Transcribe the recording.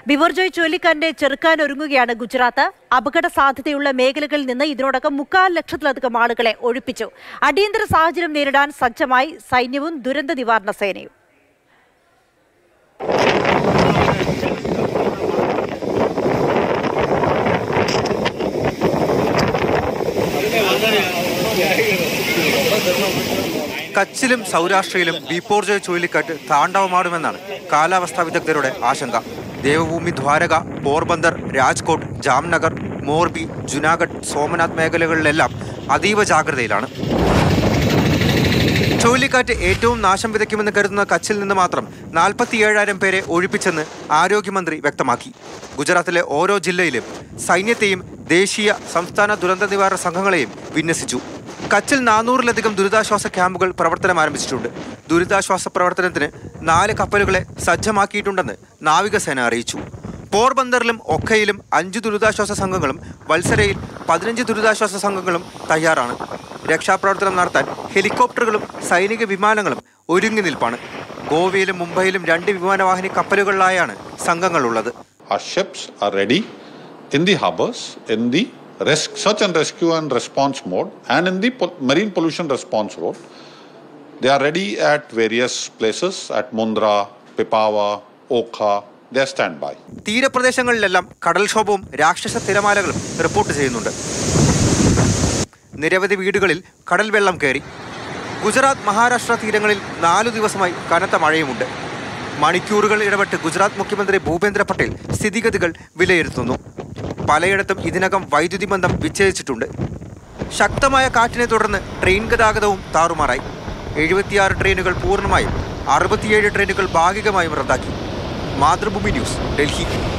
ബിവർജോയ് ചുഴലിക്കാറ്റിനെ ചെറുക്കാൻ ഒരുങ്ങുകയാണ് ഗുജറാത്ത് അപകട സാധ്യതയുള്ള മേഖലകളിൽ നിന്ന് ഇതിനോടകം മുക്കാൽ ലക്ഷത്തിലധികം ആളുകളെ ഒഴിപ്പിച്ചു അടിയന്തര സാഹചര്യം നേരിടാൻ സജ്ജമായി സൈന്യവും ദുരന്ത നിവാരണ സേനയും കച്ചിലും സൗരാഷ്ട്രയിലും ബീപ്പോർജോയ് ചുഴലിക്കാറ്റ് താണ്ഡവമാടുമെന്നാണ് കാലാവസ്ഥാ വിദഗ്ധരുടെ ആശങ്ക ദേവഭൂമി ദ്വാരക പോർബന്ദർ രാജ്കോട്ട് ജാംനഗർ മോർബി ജുനാഗഡ് സോമനാഥ് മേഖലകളിലെല്ലാം അതീവ ജാഗ്രതയിലാണ് ചുഴലിക്കാറ്റ് ഏറ്റവും നാശം വിതയ്ക്കുമെന്ന് കരുതുന്ന കച്ചിൽ നിന്ന് മാത്രം നാൽപ്പത്തിയേഴായിരം പേരെ ഒഴിപ്പിച്ചെന്ന് ആരോഗ്യമന്ത്രി വ്യക്തമാക്കി ഗുജറാത്തിലെ ഓരോ ജില്ലയിലും സൈന്യത്തെയും ദേശീയ സംസ്ഥാന ദുരന്ത നിവാരണ സംഘങ്ങളെയും വിന്യസിച്ചു കച്ചിൽ നാനൂറിലധികം ദുരിതാശ്വാസ ക്യാമ്പുകൾ പ്രവർത്തനം ആരംഭിച്ചിട്ടുണ്ട് ദുരിതാശ്വാസ പ്രവർത്തനത്തിന് നാല് കപ്പലുകളെ സജ്ജമാക്കിയിട്ടുണ്ടെന്ന് നാവികസേന അറിയിച്ചു പോർബന്ദറിലും ഒഖയിലും അഞ്ച് ദുരിതാശ്വാസ സംഘങ്ങളും വത്സരയിൽ പതിനഞ്ച് ദുരിതാശ്വാസ സംഘങ്ങളും തയ്യാറാണ് രക്ഷാപ്രവർത്തനം നടത്താൻ ഹെലികോപ്റ്ററുകളും സൈനിക വിമാനങ്ങളും ഒരുങ്ങി നിൽപ്പാണ് ഗോവയിലും മുംബൈയിലും രണ്ട് വിമാനവാഹിനി കപ്പലുകളിലായാണ് സംഘങ്ങളുള്ളത് Our ships are ready in the harbors, in the res- search and rescue and response mode, and in the pol- marine pollution response mode. They are ready at various places at Mundra, Pipava, Okha. They are standby. തീരപ്രദേശങ്ങളിലെല്ലാം കടൽക്ഷോഭവും രാക്ഷസ തിരമാലകളും report ചെയ്യുന്നുണ്ട് നിരവധി വീടുകളിൽ കടൽ വെള്ളം കയറി ഗുജറാത്ത് മഹാരാഷ്ട്ര തീരങ്ങളിൽ നാലു ദിവസമായി കനത്ത മഴയുമുണ്ട് മണിക്കൂറുകൾ ഇടപെട്ട് ഗുജറാത്ത് മുഖ്യമന്ത്രി ഭൂപേന്ദ്ര പട്ടേൽ സ്ഥിതിഗതികൾ വിലയിരുത്തുന്നു പലയിടത്തും ഇതിനകം വൈദ്യുതി ബന്ധം വിച്ഛേദിച്ചിട്ടുണ്ട് ശക്തമായ കാറ്റിനെ തുടർന്ന് ട്രെയിൻ ഗതാഗതവും താറുമാറായി എഴുപത്തിയാറ് ട്രെയിനുകൾ പൂർണ്ണമായും അറുപത്തിയേഴ് ട്രെയിനുകൾ ഭാഗികമായും റദ്ദാക്കി മാതൃഭൂമി ന്യൂസ് ഡൽഹി